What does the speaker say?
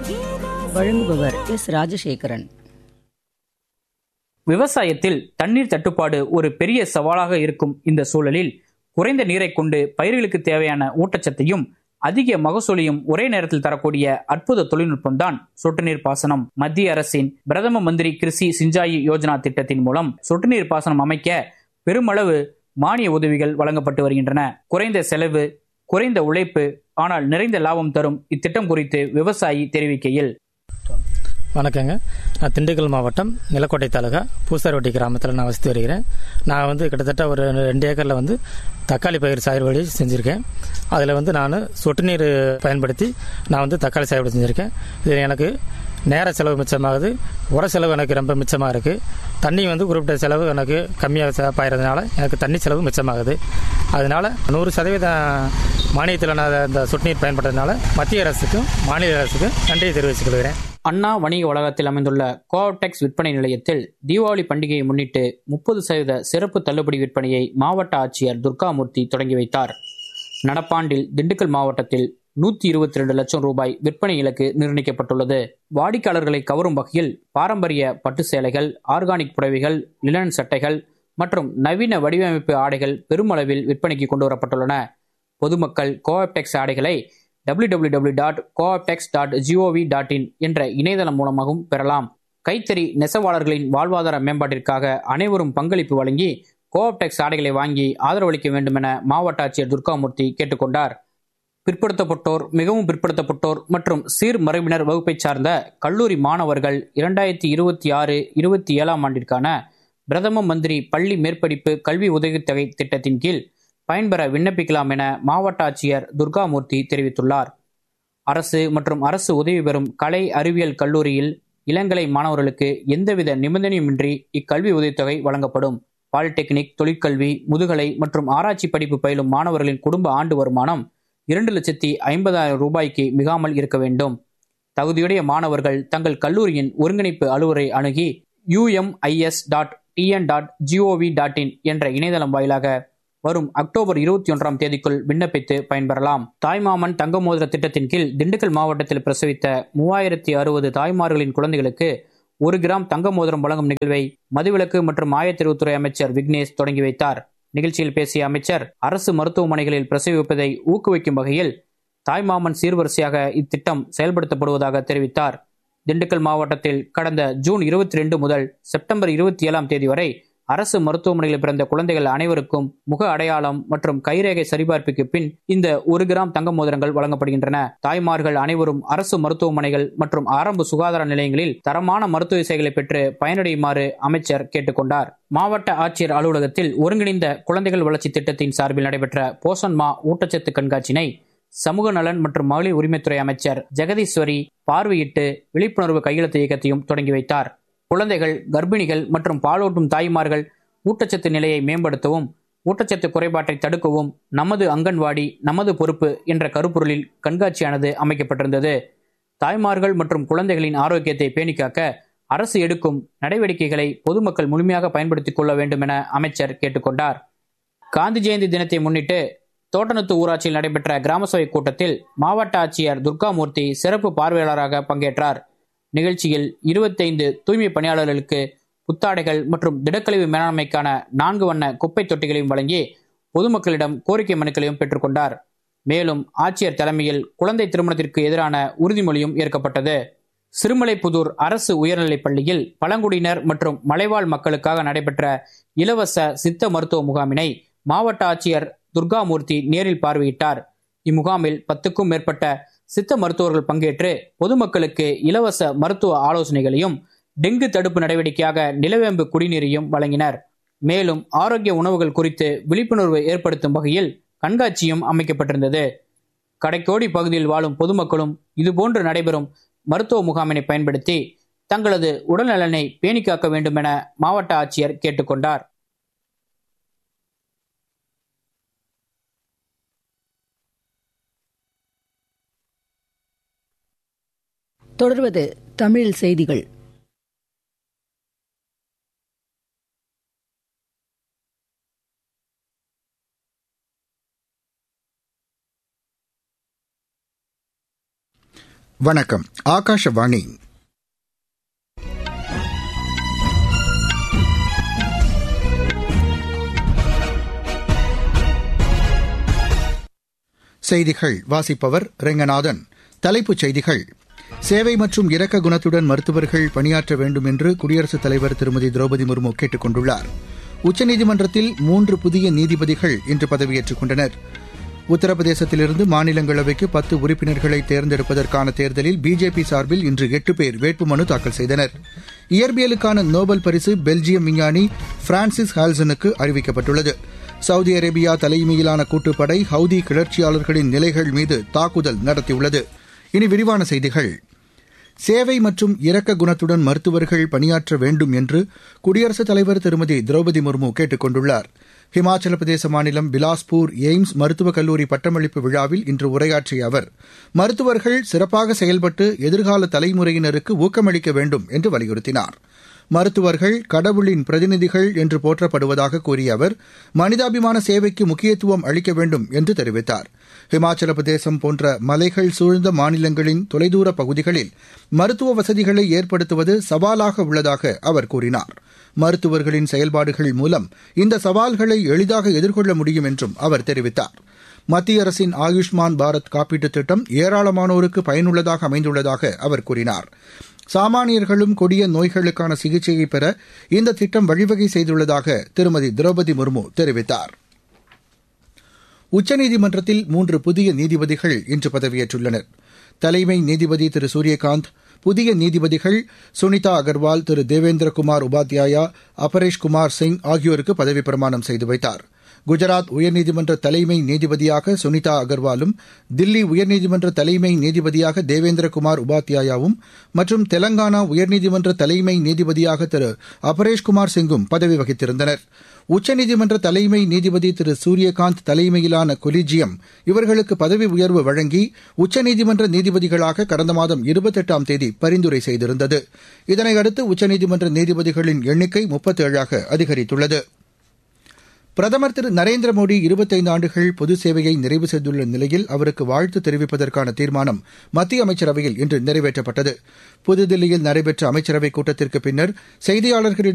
வழங்குபவர் எஸ் ராஜசேகரன் விவசாயத்தில் தண்ணீர் தட்டுப்பாடு ஒரு பெரிய சவாலாக இருக்கும் இந்த சூழலில் குறைந்த நீரை கொண்டு பயிர்களுக்கு தேவையான ஊட்டச்சத்தையும் அதிக மகசூலையும் ஒரே நேரத்தில் தரக்கூடிய அற்புத தொழில்நுட்பம் தான் சொட்டு நீர் பாசனம் மத்திய அரசின் பிரதம மந்திரி கிருஷி சிஞ்சாயி யோஜனா திட்டத்தின் மூலம் சொட்டு நீர் பாசனம் அமைக்க பெருமளவு மானிய உதவிகள் வழங்கப்பட்டு வருகின்றன குறைந்த செலவு குறைந்த உழைப்பு ஆனால் நிறைந்த லாபம் தரும் இத்திட்டம் குறித்து விவசாயி தெரிவிக்கையில் வணக்கங்க நான் திண்டுக்கல் மாவட்டம் நிலக்கோட்டை தாலுகா பூசார்வட்டி கிராமத்தில் நான் வசித்து வருகிறேன் நான் வந்து கிட்டத்தட்ட ஒரு ரெண்டு ஏக்கரில் வந்து தக்காளி பயிர் சாகுபடி செஞ்சுருக்கேன் அதில் வந்து நான் சொட்டு நீர் பயன்படுத்தி நான் வந்து தக்காளி சாகுபடி செஞ்சுருக்கேன் இது எனக்கு நேர செலவு மிச்சமாகுது உர செலவு எனக்கு ரொம்ப மிச்சமாக இருக்குது தண்ணி வந்து குறிப்பிட்ட செலவு எனக்கு கம்மியாக பாயறதுனால எனக்கு தண்ணி செலவு மிச்சமாகுது அதனால நூறு சதவீதம் மானியத்தில் நான் இந்த சொட்டு நீர் பயன்படுறதுனால மத்திய அரசுக்கும் மாநில அரசுக்கும் நன்றியை தெரிவித்துக் கொள்கிறேன் அண்ணா வணிக வளாகத்தில் அமைந்துள்ள கோஆப்டெக்ஸ் விற்பனை நிலையத்தில் தீபாவளி பண்டிகையை முன்னிட்டு முப்பது சதவீத சிறப்பு தள்ளுபடி விற்பனையை மாவட்ட ஆட்சியர் துர்காமூர்த்தி தொடங்கி வைத்தார் நடப்பாண்டில் திண்டுக்கல் மாவட்டத்தில் நூத்தி இருபத்தி ரெண்டு லட்சம் ரூபாய் விற்பனை இலக்கு நிர்ணயிக்கப்பட்டுள்ளது வாடிக்கையாளர்களை கவரும் வகையில் பாரம்பரிய பட்டு சேலைகள் ஆர்கானிக் புடவைகள் லினன் சட்டைகள் மற்றும் நவீன வடிவமைப்பு ஆடைகள் பெருமளவில் விற்பனைக்கு கொண்டு வரப்பட்டுள்ளன பொதுமக்கள் கோஆப்டெக்ஸ் ஆடைகளை W W W dot Co-optex dot G O V dot in என்ற இணையதளம் மூலமாகவும் பெறலாம் கைத்தறி நெசவாளர்களின் வாழ்வாதார மேம்பாட்டிற்காக அனைவரும் பங்களிப்பு வழங்கி கோஆப்டெக்ஸ் ஆடைகளை வாங்கி ஆதரவளிக்க வேண்டும் என மாவட்ட ஆட்சியர் துர்காமூர்த்தி கேட்டுக்கொண்டார் பிற்படுத்தப்பட்டோர் மிகவும் பிற்படுத்தப்பட்டோர் மற்றும் சீர் மரபினர் வகுப்பை சார்ந்த கல்லூரி மாணவர்கள் இரண்டாயிரத்தி இருபத்தி ஆறு இருபத்தி ஏழாம் ஆண்டிற்கான பிரதம மந்திரி பள்ளி மேற்படிப்பு கல்வி உதவித்தொகை திட்டத்தின் கீழ் பயன்பெற விண்ணப்பிக்கலாம் என மாவட்ட ஆட்சியர் துர்காமூர்த்தி தெரிவித்துள்ளார் அரசு மற்றும் அரசு உதவி பெறும் கலை அறிவியல் கல்லூரியில் இளங்கலை மாணவர்களுக்கு எந்தவித நிபந்தனையுமின்றி இக்கல்வி உதவித்தொகை வழங்கப்படும் பாலிடெக்னிக் தொழிற்கல்வி முதுகலை மற்றும் ஆராய்ச்சி படிப்பு பயிலும் மாணவர்களின் குடும்ப ஆண்டு வருமானம் இரண்டு லட்சத்தி ஐம்பதாயிரம் ரூபாய்க்கு மிகாமல் இருக்க வேண்டும் தகுதியுடைய மாணவர்கள் தங்கள் கல்லூரியின் ஒருங்கிணைப்பு அலுவலரை அணுகி U M I S dot T N dot G O V dot in என்ற இணையதளம் வாயிலாக வரும் அக்டோபர் இருபத்தி ஒன்றாம் தேதிக்குள் விண்ணப்பித்து பயன்பெறலாம் தாய்மாமன் தங்க மோதிர திட்டத்தின் கீழ் திண்டுக்கல் மாவட்டத்தில் பிரசவித்த மூவாயிரத்தி அறுபது தாய்மார்களின் குழந்தைகளுக்கு ஒரு கிராம் தங்க மோதிரம் வழங்கும் நிகழ்வை மதுவிலக்கு மற்றும் ஆயத்தெரிவுத்துறை அமைச்சர் விக்னேஷ் தொடங்கி வைத்தார் நிகழ்ச்சியில் பேசிய அமைச்சர் அரசு மருத்துவமனைகளில் பிரசவிப்பதை ஊக்குவிக்கும் வகையில் தாய்மாமன் சீர்வரிசையாக இத்திட்டம் செயல்படுத்தப்படுவதாக தெரிவித்தார் திண்டுக்கல் மாவட்டத்தில் கடந்த ஜூன் இருபத்தி ரெண்டு முதல் செப்டம்பர் இருபத்தி ஏழாம் தேதி வரை அரசு மருத்துவமனைகளில் பிறந்த குழந்தைகள் அனைவருக்கும் முக அடையாளம் மற்றும் கைரேகை சரிபார்ப்புக்கு பின் இந்த ஒரு கிராம் தங்க மோதிரங்கள் வழங்கப்படுகின்றன தாய்மார்கள் அனைவரும் அரசு மருத்துவமனைகள் மற்றும் ஆரம்ப சுகாதார நிலையங்களில் தரமான மருத்துவ சேவைகளை பெற்று பயனடையுமாறு அமைச்சர் கேட்டுக்கொண்டார் மாவட்ட ஆட்சியர் அலுவலகத்தில் ஒருங்கிணைந்த குழந்தைகள் வளர்ச்சி திட்டத்தின் சார்பில் நடைபெற்ற போஷன்மா ஊட்டச்சத்து கண்காட்சியினை சமூக நலன் மற்றும் மகளிர் உரிமைத்துறை அமைச்சர் ஜெகதீஸ்வரி பார்வையிட்டு விழிப்புணர்வு கையெழுத்து இயக்கத்தையும் தொடங்கி வைத்தார் குழந்தைகள் கர்ப்பிணிகள் மற்றும் பாலூட்டும் தாய்மார்கள் ஊட்டச்சத்து நிலையை மேம்படுத்தவும் ஊட்டச்சத்து குறைபாட்டை தடுக்கவும் நமது அங்கன்வாடி நமது பொறுப்பு என்ற கருப்பொருளில் கண்காட்சியானது அமைக்கப்பட்டிருந்தது தாய்மார்கள் மற்றும் குழந்தைகளின் ஆரோக்கியத்தை பேணிக்காக்க அரசு எடுக்கும் நடவடிக்கைகளை பொதுமக்கள் முழுமையாக பயன்படுத்திக் கொள்ள வேண்டும் என அமைச்சர் கேட்டுக்கொண்டார் காந்தி ஜெயந்தி தினத்தை முன்னிட்டு தோட்டநத்து ஊராட்சியில் நடைபெற்ற கிராம சபை கூட்டத்தில் மாவட்ட ஆட்சியர் துர்காமூர்த்தி சிறப்பு பார்வையாளராக பங்கேற்றார் நிகழ்ச்சியில் இருபத்தைந்து தூய்மை பணியாளர்களுக்கு புத்தாடைகள் மற்றும் திடக்கழிவு மேலாண்மைக்கான நான்கு வண்ண குப்பை தொட்டிகளையும் வழங்கி பொதுமக்களிடம் கோரிக்கை மனுக்களையும் பெற்றுக்கொண்டார் மேலும் ஆட்சியர் தலைமையில் குழந்தை திருமணத்திற்கு எதிரான உறுதிமொழியும் ஏற்கப்பட்டது சிறுமலைப்புதூர் அரசு உயர்நிலைப் பள்ளியில் பழங்குடியினர் மற்றும் மலைவாழ் மக்களுக்காக நடைபெற்ற இலவச சித்த மருத்துவ முகாமினை மாவட்ட ஆட்சியர் துர்காமூர்த்தி நேரில் பார்வையிட்டார் இம்முகாமில் பத்துக்கும் மேற்பட்ட சித்த மருத்துவர்கள் பங்கேற்று பொதுமக்களுக்கு இலவச மருத்துவ ஆலோசனைகளையும் டெங்கு தடுப்பு நடவடிக்கையாக நிலவேம்பு குடிநீரையும் வழங்கினர் மேலும் ஆரோக்கிய உணவுகள் குறித்து விழிப்புணர்வு ஏற்படுத்தும் வகையில் கண்காட்சியும் அமைக்கப்பட்டிருந்தது கடைக்கோடி பகுதியில் வாழும் பொதுமக்களும் இதுபோன்று நடைபெறும் மருத்துவ முகாமினை பயன்படுத்தி தங்களது உடல்நலனை பேணி காக்க வேண்டும் என மாவட்ட ஆட்சியர் கேட்டுக்கொண்டார் தொடர்வது தமிழ் செய்திகள் வணக்கம் ஆகாஷவாணி செய்திகள் வாசிப்பவர் ரெங்கநாதன் தலைப்புச் செய்திகள் சேவை மற்றும் இரக்க குணத்துடன் மருத்துவர்கள் பணியாற்ற வேண்டும் என்று குடியரசுத் தலைவர் திருமதி திரௌபதி முர்மு கேட்டுக் கொண்டுள்ளார் உச்சநீதிமன்றத்தில் மூன்று புதிய நீதிபதிகள் இன்று பதவியேற்றுக் கொண்டனர் உத்தரப்பிரதேசத்திலிருந்து மாநிலங்களவைக்கு பத்து உறுப்பினர்களை தேர்ந்தெடுப்பதற்கான தேர்தலில் பிஜேபி சார்பில் இன்று எட்டு பேர் வேட்புமனு தாக்கல் செய்தனர் இயற்பியலுக்கான நோபல் பரிசு பெல்ஜியம் விஞ்ஞானி பிரான்சிஸ் ஹால்சனுக்கு அறிவிக்கப்பட்டுள்ளது சவுதி அரேபியா தலைமையிலான கூட்டுப்படை ஹவுதி கிளர்ச்சியாளர்களின் நிலைகள் மீது தாக்குதல் நடத்தியுள்ளது இனி விரிவான செய்திகள் சேவை மற்றும் இரக்க குணத்துடன் மருத்துவர்கள் பணியாற்ற வேண்டும் என்று குடியரசுத் தலைவர் திருமதி திரௌபதி முர்மு கேட்டுக் கொண்டுள்ளார் ஹிமாச்சல பிரதேச மாநிலம் பிலாஸ்பூர் எய்ம்ஸ் மருத்துவக் கல்லூரி பட்டமளிப்பு விழாவில் இன்று உரையாற்றிய அவர் மருத்துவர்கள் சிறப்பாக செயல்பட்டு எதிர்கால தலைமுறையினருக்கு ஊக்கமளிக்க வேண்டும் என்று வலியுறுத்தினார் மருத்துவர்கள் கடவுளின் பிரதிநிதிகள் என்று போற்றப்படுவதாக கூறிய அவர் மனிதாபிமான சேவைக்கு முக்கியத்துவம் அளிக்க வேண்டும் என்று தெரிவித்தார் ஹிமாச்சல பிரதேசம் போன்ற மலைகள் சூழ்ந்த மாநிலங்களின் தொலைதூர பகுதிகளில் மருத்துவ வசதிகளை ஏற்படுத்துவது சவாலாக உள்ளதாக அவர் கூறினார் மருத்துவர்களின் செயல்பாடுகள் மூலம் இந்த சவால்களை எளிதாக எதிர்கொள்ள முடியும் என்றும் அவர் தெரிவித்தார் மத்திய அரசின் ஆயுஷ்மான் பாரத் காப்பீட்டுத் திட்டம் ஏராளமானோருக்கு பயனுள்ளதாக அமைந்துள்ளதாக அவர் கூறினார் சாமானியர்களும் கொடிய நோய்களுக்கான சிகிச்சையை பெற இந்த திட்டம் வழிவகை செய்துள்ளதாக திருமதி திரௌபதி முர்மு தெரிவித்தார் உச்சநீதிமன்றத்தில் மூன்று புதிய நீதிபதிகள் இன்று பதவியேற்றுள்ளனர் தலைமை நீதிபதி திரு சூரியகாந்த் புதிய நீதிபதிகள் சுனிதா அகர்வால் திரு தேவேந்திரகுமார் உபாத்யாயா அபரேஷ் குமார் சிங் ஆகியோருக்கு பதவி பிரமாணம் செய்து வைத்தார் குஜராத் உயர்நீதிமன்ற தலைமை நீதிபதியாக சுனிதா அகர்வாலும் தில்லி உயர்நீதிமன்ற தலைமை நீதிபதியாக தேவேந்திரகுமார் உபாத்யாயாவும் மற்றும் தெலங்கானா உயர்நீதிமன்ற தலைமை நீதிபதியாக திரு அபரேஷ்குமார் சிங்கும் பதவி வகித்திருந்தனர் உச்சநீதிமன்ற தலைமை நீதிபதி திரு சூரியகாந்த் தலைமையிலான கொலிஜியம் இவர்களுக்கு பதவி உயர்வு வழங்கி உச்சநீதிமன்ற நீதிபதிகளாக கடந்த மாதம் இருபத்தெட்டாம் தேதி பரிந்துரை செய்திருந்தது இதனையடுத்து உச்சநீதிமன்ற நீதிபதிகளின் எண்ணிக்கை முப்பத்தேழாக அதிகரித்துள்ளது பிரதமர் திரு நரேந்திர மோடி இருபத்தைந்து ஆண்டுகள் பொது சேவையை நிறைவு செய்துள்ள நிலையில் அவருக்கு வாழ்த்து தெரிவிப்பதற்கான தீர்மானம் மத்திய அமைச்சரவையில் இன்று நிறைவேற்றப்பட்டது புதுதில்லியில் நடைபெற்ற அமைச்சரவைக் கூட்டத்திற்கு பின்னர் செய்தியாளர்களிடம்